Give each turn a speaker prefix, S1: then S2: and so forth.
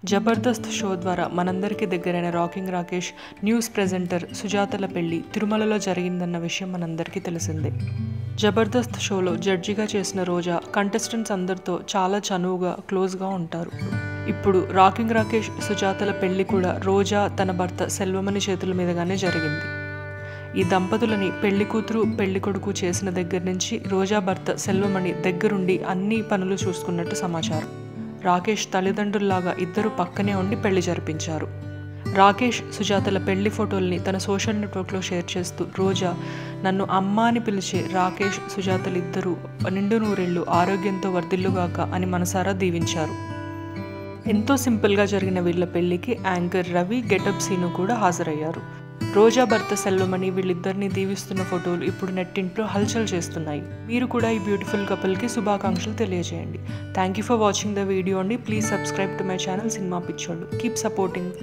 S1: Jabardasth show ద్వారా మనందరికీ దగ్గరైన రాకింగ్ రాకేష్ న్యూస్ ప్రెజెంటర్ సుజాతల పెళ్లి తిరుమలలో జరిగిందన్న విషయం మనందరికీ తెలిసిందే జబర్దస్త్ షోలో జడ్జిగా చేసిన రోజా కంటెస్టెంట్స్ అందరితో చాలా చనువుగా క్లోజ్గా ఉంటారు ఇప్పుడు రాకింగ్ రాకేష్ సుజాతల పెళ్లి కూడా రోజా తన భర్త సెల్వమణి చేతుల మీదుగానే జరిగింది ఈ దంపతులని పెళ్లి కూతురు పెళ్లి కొడుకు చేసిన దగ్గర నుంచి రోజా భర్త సెల్వమణి దగ్గరుండి అన్ని పనులు చూసుకున్నట్టు సమాచారం రాకేష్ తల్లిదండ్రుల్లాగా ఇద్దరు పక్కనే ఉండి పెళ్లి జరిపించారు రాకేష్ సుజాతల పెళ్లి ఫోటోల్ని తన సోషల్ నెట్వర్క్లో షేర్ చేస్తూ రోజా నన్ను అమ్మ అని పిలిచే రాకేష్ సుజాతలు ఇద్దరూ నిండు నూరేళ్లు ఆరోగ్యంతో వర్ధిల్లుగాక అని మనసారా దీవించారు ఎంతో సింపుల్గా జరిగిన వీళ్ళ పెళ్లికి యాంకర్ రవి గెటప్ సీను కూడా హాజరయ్యారు రోజా భర్త సెల్వమణి వీళ్ళిద్దరిని దీవిస్తున్న ఫోటోలు ఇప్పుడు నెట్టింట్లో హల్చల్ చేస్తున్నాయి మీరు కూడా ఈ బ్యూటిఫుల్ కపుల్కి శుభాకాంక్షలు తెలియజేయండి thank you for watching the video అండి please subscribe to my channel cinema పిచ్చోళ్ళు కీప్ సపోర్టింగ్